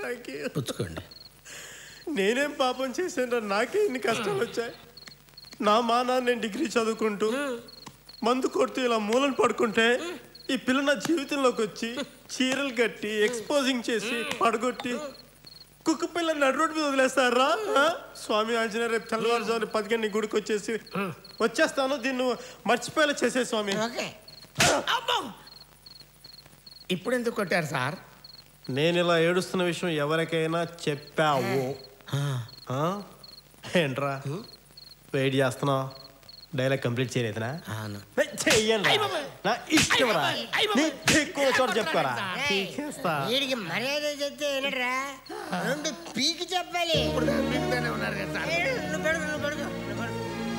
Thank you పుచ్చుకోండి నేనేం పాపం చేశాను నాకే ఇన్ని కష్టాలు వచ్చాయి నా మానా నేను డిగ్రీ చదువుకుంటూ మందు కొడుతూ ఇలా మూలను పడుకుంటే ఈ పిల్ల నా జీవితంలోకి వచ్చి చీరలు కట్టి ఎక్స్పోజింగ్ చేసి పడగొట్టి కుక్క పిల్ల నడు రోడ్డు మీద వదిలేస్తారా ఆ? స్వామి ఆంజనేయ రేపు తెల్లవారుజామున పదిహేను గుడికి వచ్చేసి వచ్చేస్తాను దీన్ని మర్చిపోయేలా చేసే స్వామి ఓకే ఇప్పుడు ఎందుకు కొట్టారు సార్ నేను ఇలా ఏడుస్తున్న విషయం ఎవరికైనా చెప్పావు ఆ? ఏంట్రా వెయిట్ చేస్తున్నావు డైలాగ్ కంప్లీట్ చేయలేదునా అవును చెయ్యండి నా ఇష్టంరా నీ ఎక్కువ చోట చెప్పారా చేస్తా వీడికి మర్యాద చెప్తే ఏంటరా రెండు పీకి చెప్పాలి మీకుతానే ఉన్నారు కదా సార్ ఏడు, నువ్వు పెడు,